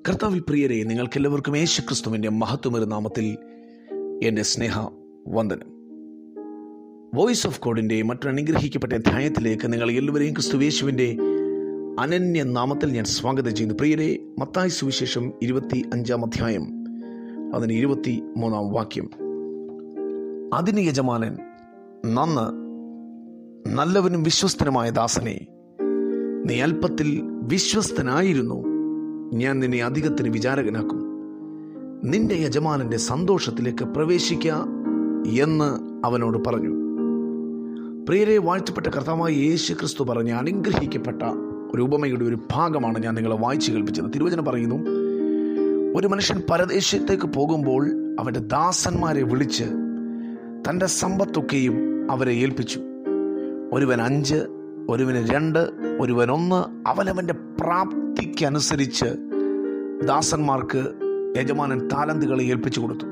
കർത്താവിൽ പ്രിയരെ നിങ്ങൾക്കെല്ലാവർക്കും യേശുക്രിസ്തുവിൻ്റെ മഹത്വമൊരു നാമത്തിൽ എൻ്റെ സ്നേഹ വന്ദനം വോയിസ് ഓഫ് കോഡിൻ്റെ മറ്റൊരു അനുഗ്രഹിക്കപ്പെട്ട അധ്യായത്തിലേക്ക് നിങ്ങൾ എല്ലാവരെയും ക്രിസ്തുവേശുവിൻ്റെ അനന്യ നാമത്തിൽ ഞാൻ സ്വാഗതം ചെയ്യുന്നു പ്രിയരെ മത്തായി സുവിശേഷം ഇരുപത്തി അഞ്ചാം അധ്യായം അതിന് ഇരുപത്തി മൂന്നാം വാക്യം അതിന് യജമാനൻ നന്ന് നല്ലവനും വിശ്വസ്തനുമായ ദാസനെ നീ അല്പത്തിൽ വിശ്വസ്തനായിരുന്നു ഞാൻ നിന്നെ അധികത്തിന് വിചാരകനാക്കും നിന്റെ യജമാനന്റെ സന്തോഷത്തിലേക്ക് പ്രവേശിക്ക എന്ന് അവനോട് പറഞ്ഞു പ്രിയരെ വാഴ്ത്തപ്പെട്ട കർത്താവായ യേശു ക്രിസ്തു പറഞ്ഞ അനുഗ്രഹിക്കപ്പെട്ട ഒരു ഉപമയുടെ ഒരു ഭാഗമാണ് ഞാൻ നിങ്ങളെ വായിച്ചു കേൾപ്പിച്ചത് തിരുവചനം പറയുന്നു ഒരു മനുഷ്യൻ പരദേശത്തേക്ക് പോകുമ്പോൾ അവൻ്റെ ദാസന്മാരെ വിളിച്ച് തൻ്റെ സമ്പത്തൊക്കെയും അവരെ ഏൽപ്പിച്ചു ഒരുവൻ അഞ്ച് ഒരുവന് രണ്ട് ഒരുവൻ ഒന്ന് അവനവൻ്റെ പ്രാപ്തിക്കനുസരിച്ച് ദാസന്മാർക്ക് യജമാനൻ താലന്തുകളെ ഏൽപ്പിച്ചു കൊടുത്തു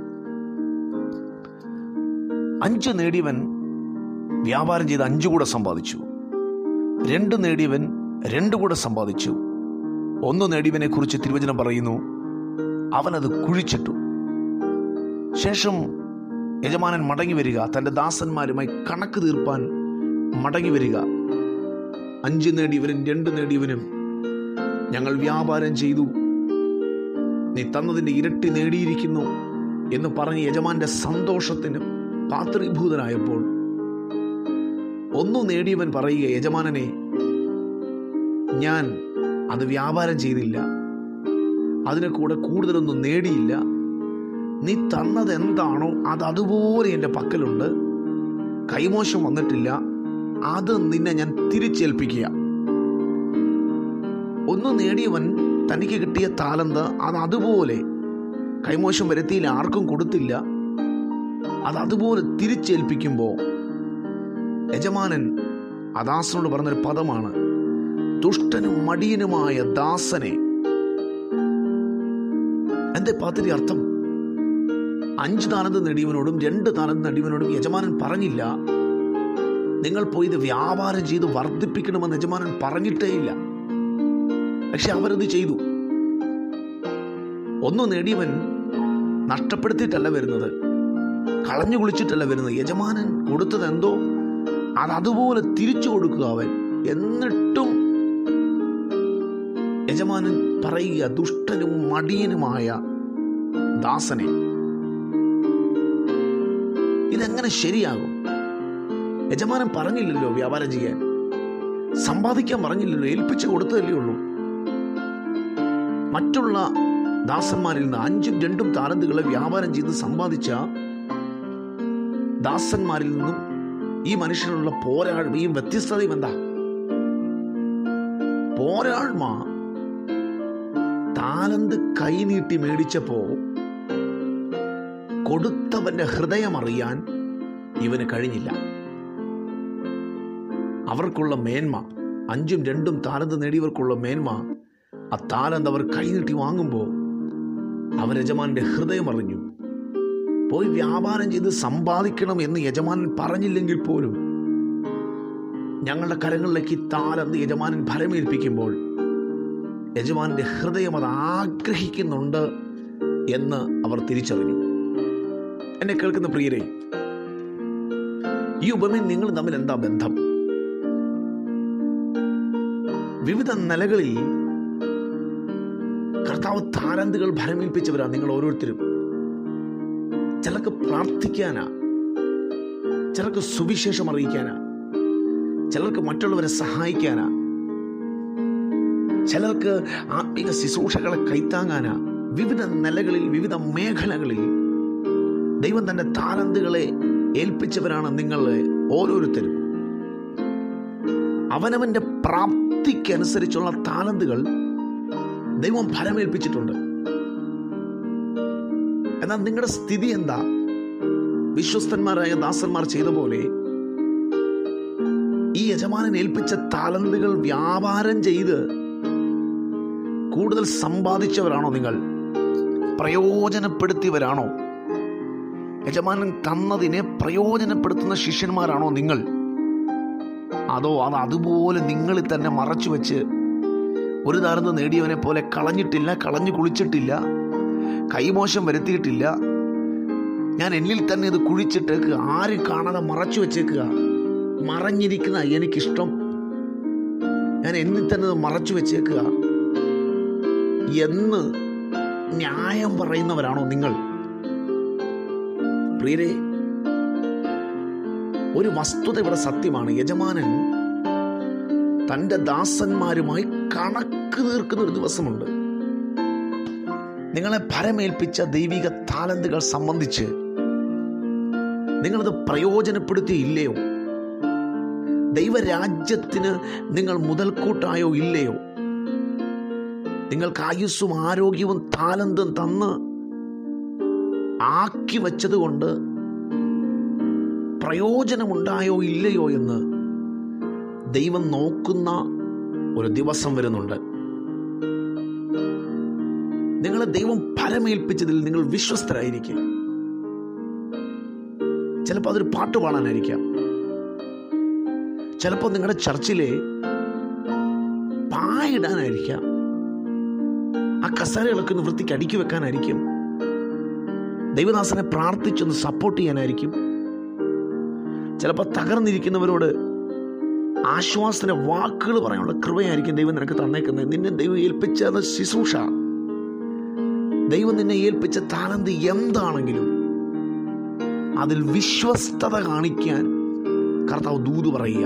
അഞ്ച് നേടിയവൻ വ്യാപാരം ചെയ്ത് അഞ്ചു കൂടെ സമ്പാദിച്ചു രണ്ട് നേടിയവൻ രണ്ട് കൂടെ സമ്പാദിച്ചു ഒന്ന് നേടിയവനെ കുറിച്ച് തിരുവചനം പറയുന്നു അവനത് കുഴിച്ചിട്ടു ശേഷം യജമാനൻ മടങ്ങി വരിക തൻ്റെ ദാസന്മാരുമായി കണക്ക് തീർപ്പാൻ മടങ്ങി വരിക അഞ്ച് നേടിയവനും രണ്ട് നേടിയവനും ഞങ്ങൾ വ്യാപാരം ചെയ്തു നീ തന്നതിൻ്റെ ഇരട്ടി നേടിയിരിക്കുന്നു എന്ന് പറഞ്ഞ് യജമാന്റെ സന്തോഷത്തിന് പാത്രീഭൂതനായപ്പോൾ ഒന്നു നേടിയവൻ പറയുക യജമാനനെ ഞാൻ അത് വ്യാപാരം ചെയ്തില്ല അതിനെ കൂടെ കൂടുതലൊന്നും നേടിയില്ല നീ തന്നത് എന്താണോ അത് അതുപോലെ എൻ്റെ പക്കലുണ്ട് കൈമോശം വന്നിട്ടില്ല അത് നിന്നെ ഞാൻ തിരിച്ചേൽപ്പിക്കുക ഒന്ന് നേടിയവൻ തനിക്ക് കിട്ടിയ താലന്ത് അത് അതുപോലെ കൈമോശം വരുത്തിയില്ല ആർക്കും കൊടുത്തില്ല അത് അതുപോലെ തിരിച്ചേൽപ്പിക്കുമ്പോൾ യജമാനൻ അദാസനോട് പറഞ്ഞൊരു പദമാണ് ദുഷ്ടനും മടിയനുമായ ദാസനെ എന്റെ പദ്ധതി അർത്ഥം അഞ്ച് താലന്ത് നേടിയവനോടും രണ്ട് താലന്ത് നേടിയവനോടും യജമാനൻ പറഞ്ഞില്ല നിങ്ങൾ പോയി ഇത് വ്യാപാരം ചെയ്ത് വർദ്ധിപ്പിക്കണമെന്ന് യജമാനൻ പറഞ്ഞിട്ടേ ഇല്ല പക്ഷെ അവരത് ചെയ്തു ഒന്ന് നേടിയവൻ നഷ്ടപ്പെടുത്തിയിട്ടല്ല വരുന്നത് കളഞ്ഞു കുളിച്ചിട്ടല്ല വരുന്നത് യജമാനൻ കൊടുത്തത് എന്തോ അത് അതുപോലെ തിരിച്ചു കൊടുക്കുക അവൻ എന്നിട്ടും യജമാനൻ പറയുക ദുഷ്ടനും മടിയനുമായ ദാസനെ ഇതെങ്ങനെ ശരിയാകും യജമാനൻ പറഞ്ഞില്ലല്ലോ വ്യാപാരം ചെയ്യാൻ സമ്പാദിക്കാൻ പറഞ്ഞില്ലല്ലോ ഏൽപ്പിച്ചു കൊടുത്തതല്ലേ ഉള്ളൂ മറ്റുള്ള ദാസന്മാരിൽ നിന്ന് അഞ്ചും രണ്ടും താലന്തുകളെ വ്യാപാരം ചെയ്ത് സമ്പാദിച്ച ദാസന്മാരിൽ നിന്നും ഈ മനുഷ്യനുള്ള പോരാഴ്മയും വ്യത്യസ്തതയും എന്താ പോരാഴ്മ താലന്ത് കൈനീട്ടി മേടിച്ചപ്പോ കൊടുത്തവന്റെ ഹൃദയം അറിയാൻ ഇവന് കഴിഞ്ഞില്ല അവർക്കുള്ള മേന്മ അഞ്ചും രണ്ടും താലന്ത് നേടിയവർക്കുള്ള മേന്മ ആ താലന്ത് അവർ കൈനീട്ടി വാങ്ങുമ്പോൾ അവൻ യജമാന്റെ ഹൃദയം അറിഞ്ഞു പോയി വ്യാപാരം ചെയ്ത് സമ്പാദിക്കണം എന്ന് യജമാനൻ പറഞ്ഞില്ലെങ്കിൽ പോലും ഞങ്ങളുടെ കരങ്ങളിലേക്ക് ഈ താലന്ത് യജമാനൻ ഫലമേൽപ്പിക്കുമ്പോൾ യജമാന്റെ ഹൃദയം അത് ആഗ്രഹിക്കുന്നുണ്ട് എന്ന് അവർ തിരിച്ചറിഞ്ഞു എന്നെ കേൾക്കുന്ന പ്രിയരെ ഈ ഉപമയും നിങ്ങൾ തമ്മിൽ എന്താ ബന്ധം വിവിധ നിലകളിൽ കർത്താവ് താലന്തുകൾ ഫലമേൽപ്പിച്ചവരാ നിങ്ങൾ ഓരോരുത്തരും ചിലർക്ക് പ്രാർത്ഥിക്കാനാ ചിലർക്ക് സുവിശേഷം അറിയിക്കാനാ ചിലർക്ക് മറ്റുള്ളവരെ സഹായിക്കാനാ ചിലർക്ക് ആത്മീക ശുശ്രൂഷകളെ കൈത്താങ്ങാനാ വിവിധ നിലകളിൽ വിവിധ മേഖലകളിൽ ദൈവം തന്റെ താലന്തുകളെ ഏൽപ്പിച്ചവരാണ് നിങ്ങൾ ഓരോരുത്തരും അവനവന്റെ പ്രാപ്തിക്കനുസരിച്ചുള്ള താലന്തുകൾ ദൈവം ഫലമേൽപ്പിച്ചിട്ടുണ്ട് എന്നാൽ നിങ്ങളുടെ സ്ഥിതി എന്താ വിശ്വസ്തന്മാരായ ദാസന്മാർ ചെയ്ത പോലെ ഈ യജമാനൻ ഏൽപ്പിച്ച താലന്തുകൾ വ്യാപാരം ചെയ്ത് കൂടുതൽ സമ്പാദിച്ചവരാണോ നിങ്ങൾ പ്രയോജനപ്പെടുത്തിയവരാണോ യജമാനൻ തന്നതിനെ പ്രയോജനപ്പെടുത്തുന്ന ശിഷ്യന്മാരാണോ നിങ്ങൾ അതോ അത് അതുപോലെ നിങ്ങളിൽ തന്നെ മറച്ചു വെച്ച് ഒരു താരന്ന് നേടിയവനെ പോലെ കളഞ്ഞിട്ടില്ല കളഞ്ഞു കുളിച്ചിട്ടില്ല കൈമോശം വരുത്തിയിട്ടില്ല ഞാൻ എന്നിൽ തന്നെ ഇത് കുഴിച്ചിട്ടേക്കുക ആരും കാണാതെ മറച്ചു വെച്ചേക്കുക മറഞ്ഞിരിക്കുന്ന എനിക്കിഷ്ടം ഞാൻ എന്നിൽ തന്നെ ഇത് മറച്ചു വെച്ചേക്കുക എന്ന് ന്യായം പറയുന്നവരാണോ നിങ്ങൾ പ്രിയരെ ഒരു വസ്തുത ഇവിടെ സത്യമാണ് യജമാനൻ തൻ്റെ ദാസന്മാരുമായി കണക്ക് തീർക്കുന്ന ഒരു ദിവസമുണ്ട് നിങ്ങളെ ഭരമേൽപ്പിച്ച ദൈവിക താലന്തുകൾ സംബന്ധിച്ച് നിങ്ങളത് പ്രയോജനപ്പെടുത്തിയില്ലയോ ദൈവരാജ്യത്തിന് നിങ്ങൾ മുതൽക്കൂട്ടായോ ഇല്ലയോ നിങ്ങൾക്ക് ആയുസ്സും ആരോഗ്യവും താലന്തും തന്ന് ആക്കി വച്ചതുകൊണ്ട് പ്രയോജനമുണ്ടായോ ഇല്ലയോ എന്ന് ദൈവം നോക്കുന്ന ഒരു ദിവസം വരുന്നുണ്ട് നിങ്ങളെ ദൈവം ഫലമേൽപ്പിച്ചതിൽ നിങ്ങൾ വിശ്വസ്തരായിരിക്കും ചിലപ്പോൾ അതൊരു പാട്ട് പാടാനായിരിക്കാം ചിലപ്പോൾ നിങ്ങളുടെ ചർച്ചിലെ പായിടാനായിരിക്കാം ആ കസേരകളൊക്കെ ഒന്ന് വൃത്തിക്ക് അടുക്കി വെക്കാനായിരിക്കും ദൈവദാസനെ പ്രാർത്ഥിച്ചൊന്ന് സപ്പോർട്ട് ചെയ്യാനായിരിക്കും ചിലപ്പോൾ തകർന്നിരിക്കുന്നവരോട് ആശ്വാസന വാക്കുകൾ പറയാനുള്ള കൃപയായിരിക്കും ദൈവം നിനക്ക് തന്നേക്കുന്നത് നിന്നെ ദൈവം ഏൽപ്പിച്ച ശുശ്രൂഷ ദൈവം നിന്നെ ഏൽപ്പിച്ച താലന്ത് എന്താണെങ്കിലും അതിൽ വിശ്വസ്തത കാണിക്കാൻ കർത്താവ് ദൂത് പറയുക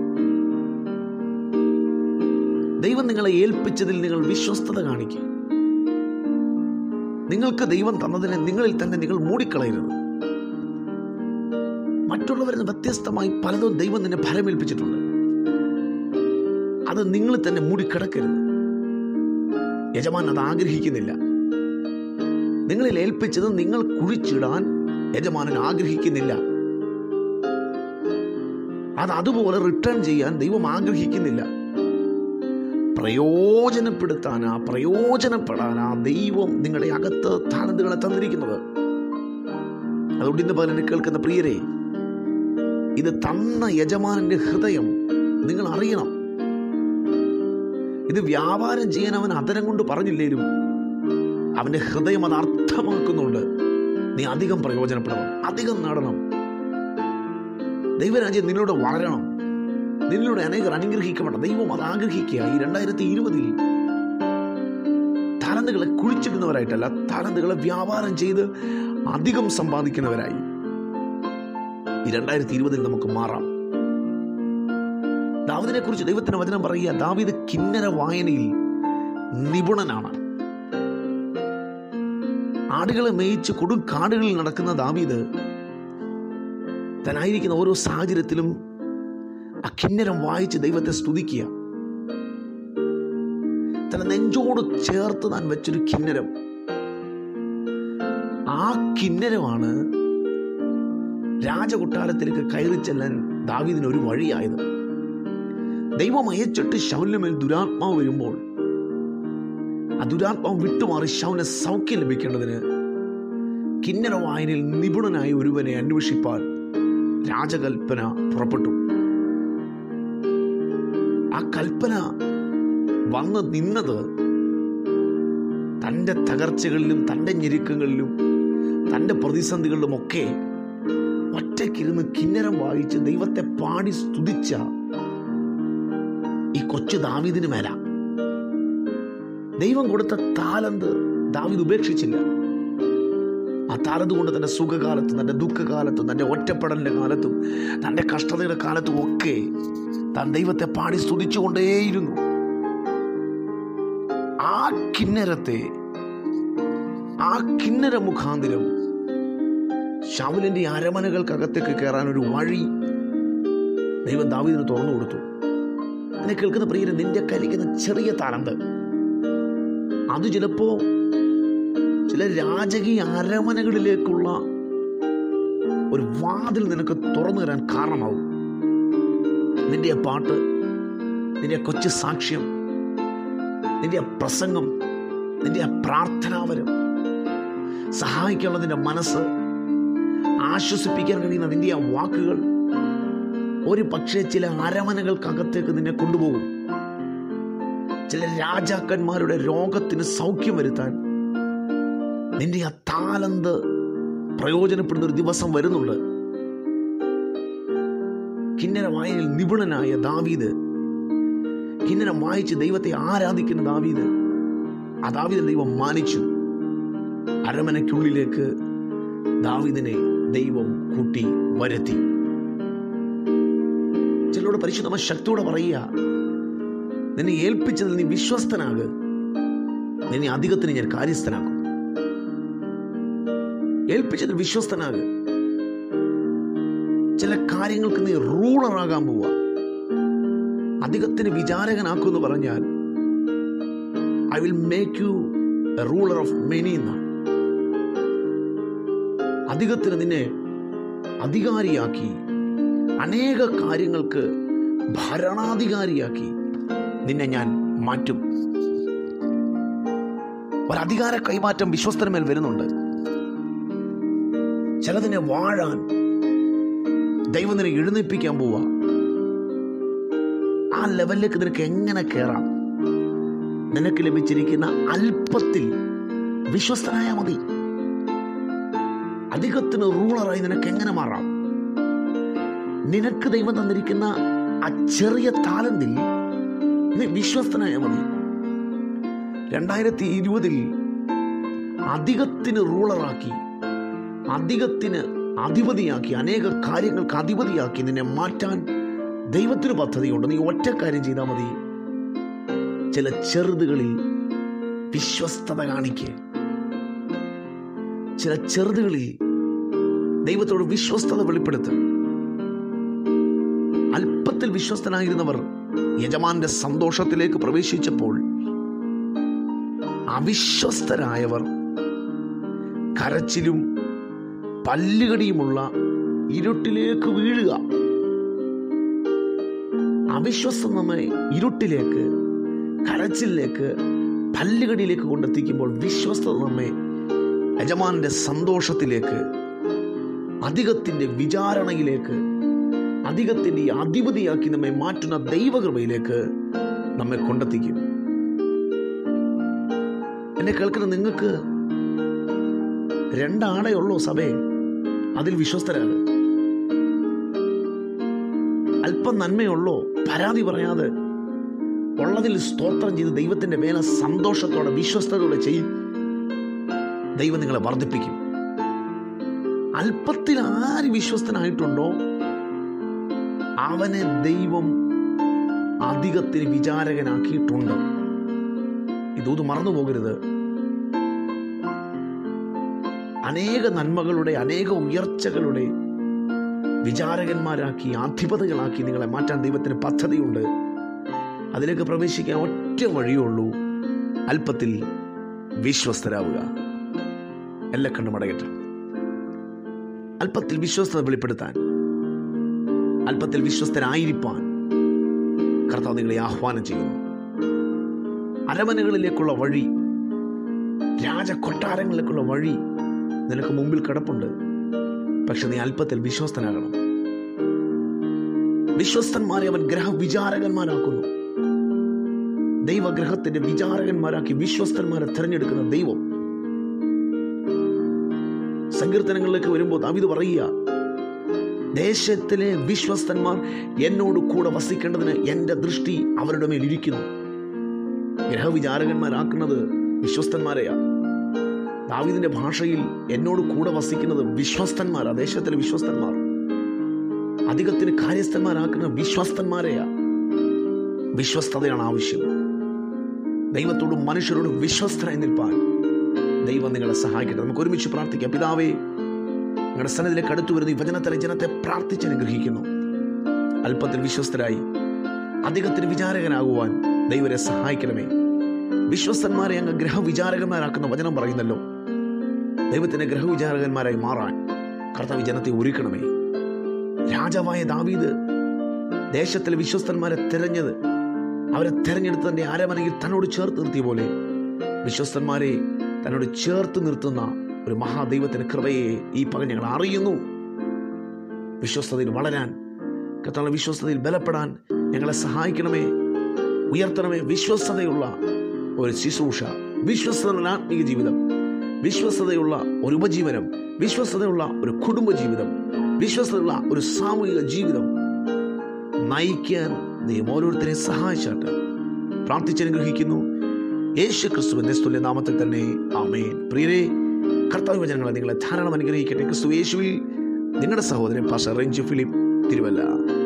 ദൈവം നിങ്ങളെ ഏൽപ്പിച്ചതിൽ നിങ്ങൾ വിശ്വസ്തത കാണിക്കുക നിങ്ങൾക്ക് ദൈവം തന്നതിനെ നിങ്ങളിൽ തന്നെ നിങ്ങൾ മൂടിക്കളയരുത് മറ്റുള്ളവരിൽ നിന്ന് വ്യത്യസ്തമായി പലതും ദൈവം നിന്നെ ഫലമേൽപ്പിച്ചിട്ടുണ്ട് അത് നിങ്ങൾ തന്നെ മൂടിക്കിടക്കരുത് യജമാൻ അത് ആഗ്രഹിക്കുന്നില്ല നിങ്ങളിൽ ഏൽപ്പിച്ചത് നിങ്ങൾ കുഴിച്ചിടാൻ യജമാനൻ ആഗ്രഹിക്കുന്നില്ല അത് അതുപോലെ റിട്ടേൺ ചെയ്യാൻ ദൈവം ആഗ്രഹിക്കുന്നില്ല പ്രയോജനപ്പെടുത്താനാ പ്രയോജനപ്പെടാനാ ദൈവം നിങ്ങളുടെ അകത്ത് താലന്തുകളെ തന്നിരിക്കുന്നത് അതുകൊണ്ട് ഇന്ന് പകരം എന്നെ കേൾക്കുന്ന പ്രിയരെ ഇത് തന്ന യജമാനന്റെ ഹൃദയം നിങ്ങൾ അറിയണം ഇത് വ്യാപാരം ചെയ്യാൻ അവൻ അതരം കൊണ്ട് പറഞ്ഞില്ലേലും അവന്റെ ഹൃദയം അത് അർത്ഥമാക്കുന്നുണ്ട് നീ അധികം പ്രയോജനപ്പെടണം അധികം നേടണം ദൈവരാജ്യം നിന്നോട് വളരണം നിന്നിലൂടെ അനേകർ അനുഗ്രഹിക്കപ്പെടണം ദൈവം അത് ആഗ്രഹിക്കുക ഈ രണ്ടായിരത്തി ഇരുപതിൽ താലന്തുകളെ കുഴിച്ചിടുന്നവരായിട്ടല്ല താലന്തുകളെ വ്യാപാരം ചെയ്ത് അധികം സമ്പാദിക്കുന്നവരായി ഈ രണ്ടായിരത്തി ഇരുപതിൽ നമുക്ക് മാറാം ദാവിദിനെ കുറിച്ച് ദൈവത്തിന് വചനം പറയുക ദാവിദ് കിന്നര വായനയിൽ നിപുണനാണ് ആടുകളെ മേയിച്ച് കൊടും കാടുകളിൽ നടക്കുന്ന ദാവീദ് തനായിരിക്കുന്ന ഓരോ സാഹചര്യത്തിലും ആ കിന്നരം വായിച്ച് ദൈവത്തെ സ്തുതിക്കുക തന്റെ നെഞ്ചോട് ചേർത്ത് താൻ വെച്ചൊരു കിന്നരം ആ കിന്നരമാണ് രാജകൊട്ടാരത്തിലേക്ക് കയറി ചെല്ലാൻ ദാവീദിന് ഒരു വഴിയായത് ദൈവം അയച്ചിട്ട് ശൗലിന് മേൽ ദുരാത്മാവ് വരുമ്പോൾ ആ ദുരാത്മാവ് വിട്ടുമാറി ശൗന് സൗഖ്യം ലഭിക്കേണ്ടതിന് കിന്നര വായനയിൽ നിപുണനായ ഒരുവനെ അന്വേഷിപ്പാൻ രാജകൽപ്പന പുറപ്പെട്ടു ആ കൽപ്പന വന്ന് നിന്നത് തൻ്റെ തകർച്ചകളിലും തൻ്റെ ഞെരുക്കങ്ങളിലും തൻ്റെ പ്രതിസന്ധികളിലും ഒക്കെ ഒറ്റയ്ക്കിരുന്ന് കിന്നരം വായിച്ച് ദൈവത്തെ പാടി സ്തുതിച്ച ഈ കൊച്ചു ദാവീദിന് മേല ദൈവം കൊടുത്ത താലന്ത് ദാവീദ് ഉപേക്ഷിച്ചില്ല ആ താലന്ത് കൊണ്ട് തന്റെ സുഖകാലത്തും തന്റെ ദുഃഖകാലത്തും തന്റെ ഒറ്റപ്പെടലിന്റെ കാലത്തും തന്റെ കഷ്ടതയുടെ കാലത്തും ഒക്കെ താൻ ദൈവത്തെ പാടി സ്തുതിച്ചുകൊണ്ടേയിരുന്നു ആ കിന്നരത്തെ ആ കിന്നര മുഖാന്തിരം ശൗലിന്റെ അരമനകൾക്കകത്തേക്ക് കയറാൻ ഒരു വഴി ദൈവം ദാവീദിന് തുറന്നു കൊടുത്തു എന്നെ കേൾക്കുന്ന പ്രിയരെ നിന്റെ കലിക്കുന്ന ചെറിയ താലന്ത് അത് ചിലപ്പോ ചില രാജകീയ അരമനകളിലേക്കുള്ള ഒരു വാതിൽ നിനക്ക് തുറന്നു തരാൻ കാരണമാവും നിന്റെ ആ പാട്ട് നിന്റെ ആ കൊച്ചു സാക്ഷ്യം നിന്റെ ആ പ്രസംഗം നിന്റെ ആ പ്രാർത്ഥനാവരം സഹായിക്കാനുള്ള നിന്റെ മനസ്സ് ആശ്വസിപ്പിക്കാൻ കഴിയുന്ന നിന്റെ ആ വാക്കുകൾ ഒരു പക്ഷേ ചില അരമനകൾക്കകത്തേക്ക് നിന്നെ കൊണ്ടുപോകും ചില രാജാക്കന്മാരുടെ രോഗത്തിന് സൗഖ്യം വരുത്താൻ നിന്റെ ആ താലന്ത് പ്രയോജനപ്പെടുന്ന ഒരു ദിവസം വരുന്നുണ്ട് കിന്നര വായനയിൽ നിപുണനായ ദാവീദ് കിന്നരം വായിച്ച് ദൈവത്തെ ആരാധിക്കുന്ന ദാവീദ് ആ ദാവീദിനെ ദൈവം മാനിച്ചു അരമനയ്ക്കുള്ളിലേക്ക് ദാവീദിനെ ദൈവം കൂട്ടി വരുത്തി ചിലരോട് പരിശുദ്ധമ ശക്തിയോടെ പറയുക നിന്നെ ഏൽപ്പിച്ചതിൽ നീ വിശ്വസ്തനാക് നിന്നെ അധികത്തിന് ഞാൻ കാര്യസ്ഥനാക്കും ഏൽപ്പിച്ചതിൽ വിശ്വസ്തനാക് ചില കാര്യങ്ങൾക്ക് നീ റൂളറാകാൻ പോവുക അധികത്തിന് വിചാരകനാക്കൂ എന്ന് പറഞ്ഞാൽ I will make you a ruler of many എന്നാണ് അധികത്തിന് നിന്നെ അധികാരിയാക്കി അനേക കാര്യങ്ങൾക്ക് ഭരണാധികാരിയാക്കി നിന്നെ ഞാൻ മാറ്റും ഒരധികാര കൈമാറ്റം വിശ്വസ്തരമേൽ വരുന്നുണ്ട് ചിലതിനെ വാഴാൻ ദൈവം നിന്നെ എഴുന്നേൽപ്പിക്കാൻ പോവാ ആ ലെവലിലേക്ക് നിനക്ക് എങ്ങനെ കയറാം നിനക്ക് ലഭിച്ചിരിക്കുന്ന അല്പത്തിൽ വിശ്വസ്തനായ മതി അധികത്തിന് റൂളറായി നിനക്ക് എങ്ങനെ മാറാം നിനക്ക് ദൈവം തന്നിരിക്കുന്ന ആ ചെറിയ താലന്തിൽ നീ വിശ്വസ്തനായ മതി രണ്ടായിരത്തി ഇരുപതിൽ അധികത്തിന് റൂളറാക്കി അധികത്തിന് അധിപതിയാക്കി അനേക കാര്യങ്ങൾക്ക് അധിപതിയാക്കി നിന്നെ മാറ്റാൻ ദൈവത്തിന് പദ്ധതിയുണ്ട് നീ ഒറ്റ കാര്യം ചെയ്താൽ മതി ചില ചെറുതുകളിൽ വിശ്വസ്തത കാണിക്കുക ചില ചെറുതുകളിൽ ദൈവത്തോട് വിശ്വസ്തത വെളിപ്പെടുത്തുക അല്പത്തിൽ വിശ്വസ്തനായിരുന്നവർ യജമാന്റെ സന്തോഷത്തിലേക്ക് പ്രവേശിച്ചപ്പോൾ അവിശ്വസ്തരായവർ കരച്ചിലും പല്ലുകടിയുമുള്ള ഇരുട്ടിലേക്ക് വീഴുക അവിശ്വസ്തം നമ്മെ ഇരുട്ടിലേക്ക് കരച്ചിലേക്ക് പല്ലുകടിയിലേക്ക് കൊണ്ടെത്തിക്കുമ്പോൾ വിശ്വസ്തത നമ്മെ യജമാന്റെ സന്തോഷത്തിലേക്ക് അധികത്തിന്റെ വിചാരണയിലേക്ക് അധികത്തിന്റെ ഈ അധിപതിയാക്കി നമ്മെ മാറ്റുന്ന ദൈവകൃപയിലേക്ക് നമ്മെ കൊണ്ടെത്തിക്കും എന്നെ കേൾക്കുന്ന നിങ്ങൾക്ക് രണ്ടാണയുള്ളൂ സഭയെ അതിൽ വിശ്വസ്തരാണ് അല്പം നന്മയുള്ളോ പരാതി പറയാതെ ഉള്ളതിൽ സ്തോത്രം ചെയ്ത് ദൈവത്തിന്റെ വേല സന്തോഷത്തോടെ വിശ്വസ്തയോടെ ചെയ്യും ദൈവം നിങ്ങളെ വർദ്ധിപ്പിക്കും അല്പത്തിൽ ആര് വിശ്വസ്തനായിട്ടുണ്ടോ അവനെ ദൈവം അധികത്തിന് വിചാരകനാക്കിയിട്ടുണ്ട് ഇതൊന്നും മറന്നു പോകരുത് അനേക നന്മകളുടെ അനേക ഉയർച്ചകളുടെ വിചാരകന്മാരാക്കി അധിപതികളാക്കി നിങ്ങളെ മാറ്റാൻ ദൈവത്തിന് പദ്ധതിയുണ്ട് അതിലേക്ക് പ്രവേശിക്കാൻ ഒറ്റ വഴിയുള്ളൂ അല്പത്തിൽ വിശ്വസ്തരാവുക എല്ലാ കണ്ണുമടയട്ടെ അല്പത്തിൽ വിശ്വസ്തത വെളിപ്പെടുത്താൻ അല്പത്തിൽ വിശ്വസ്തരായിരിക്കാൻ കർത്താവ് നിങ്ങളെ ആഹ്വാനം ചെയ്യുന്നു അരമനകളിലേക്കുള്ള വഴി രാജകൊട്ടാരങ്ങളിലേക്കുള്ള വഴി നിനക്ക് മുമ്പിൽ കിടപ്പുണ്ട് പക്ഷെ നീ അല്പത്തിൽ വിശ്വസ്തനാകണം വിശ്വസ്തന്മാരെ അവൻ ഗ്രഹ വിചാരകന്മാരാക്കുന്നു ദൈവഗ്രഹത്തിന്റെ വിചാരകന്മാരാക്കി വിശ്വസ്തന്മാരെ തിരഞ്ഞെടുക്കുന്ന ദൈവം സങ്കീർത്തനങ്ങളിലേക്ക് വരുമ്പോൾ ദാവിദ് പറയുക ദേശത്തിലെ വിശ്വസ്തന്മാർ എന്നോട് കൂടെ വസിക്കേണ്ടതിന് എൻ്റെ ദൃഷ്ടി അവരുടെ മേൽ ഇരിക്കുന്നു ഗ്രഹവിചാരകന്മാരാക്കുന്നത് വിശ്വസ്തന്മാരെയാ ദാവിദിന്റെ ഭാഷയിൽ എന്നോട് കൂടെ വസിക്കുന്നത് വിശ്വസ്തന്മാരാ ദേശത്തിലെ വിശ്വസ്തന്മാർ അധികത്തിന് കാര്യസ്ഥന്മാരാക്കുന്ന വിശ്വസ്തന്മാരെയാ വിശ്വസ്തതയാണ് ആവശ്യം ദൈവത്തോടും മനുഷ്യരോടും വിശ്വസ്തരായി നിൽപ്പാൻ ദൈവം നിങ്ങളെ സഹായിക്കട്ടെ നമുക്ക് ഒരുമിച്ച് പ്രാർത്ഥിക്കാം പിതാവേ നിങ്ങളുടെ സന്നദ്ധിലേക്ക് അടുത്തു വരുന്ന ഈ വചനത്തിലെ ജനത്തെ പ്രാർത്ഥിച്ച് അനുഗ്രഹിക്കുന്നു അല്പത്തിൽ വിശ്വസ്തരായി അധികത്തിന് വിചാരകനാകുവാൻ ദൈവരെ സഹായിക്കണമേ വിശ്വസ്തന്മാരെ അങ്ങ് ഗ്രഹവിചാരകന്മാരാക്കുന്ന വചനം പറയുന്നല്ലോ ദൈവത്തിന്റെ ഗ്രഹവിചാരകന്മാരായി മാറാൻ കർത്താവ് ജനത്തെ ഒരുക്കണമേ രാജാവായ ദാവീദ് ദേശത്തിലെ വിശ്വസ്തന്മാരെ തിരഞ്ഞത് അവരെ തിരഞ്ഞെടുത്ത് തന്റെ അരമനയിൽ തന്നോട് ചേർത്ത് നിർത്തിയ പോലെ വിശ്വസ്തന്മാരെ തന്നോട് ചേർത്ത് നിർത്തുന്ന ഒരു മഹാദൈവത്തിന്റെ കൃപയെ ഈ പകൽ ഞങ്ങൾ അറിയുന്നു വിശ്വസ്തതയിൽ വളരാൻ കർത്താവ് വിശ്വസ്തതയിൽ ബലപ്പെടാൻ ഞങ്ങളെ സഹായിക്കണമേ ഉയർത്തണമേ വിശ്വസ്തതയുള്ള ഒരു ശുശ്രൂഷ വിശ്വസ്തത ആത്മീയ ജീവിതം വിശ്വസ്തതയുള്ള ഒരു ഉപജീവനം വിശ്വസ്തതയുള്ള ഒരു കുടുംബ ജീവിതം വിശ്വസ്തതയുള്ള ഒരു സാമൂഹിക ജീവിതം നയിക്കാൻ ദൈവം ഓരോരുത്തരെയും സഹായിച്ചാട്ട് പ്രാർത്ഥിച്ചനുഗ്രഹിക്കുന്നു യേശു ക്രിസ്തുവിന്റെ സ്തുല്യ നാമത്തിൽ തന്നെ ആമേൻ പ്രിയരെ കർത്താവ് വചനങ്ങളെ നിങ്ങളെ ധാരാളം അനുഗ്രഹിക്കട്ടെ ക്രിസ്തു യേശുവിൽ നിങ്ങളുടെ സഹോദരൻ പാസ്റ്റർ റെഞ്ചു ഫിലിപ്പ് തിരുവല്ല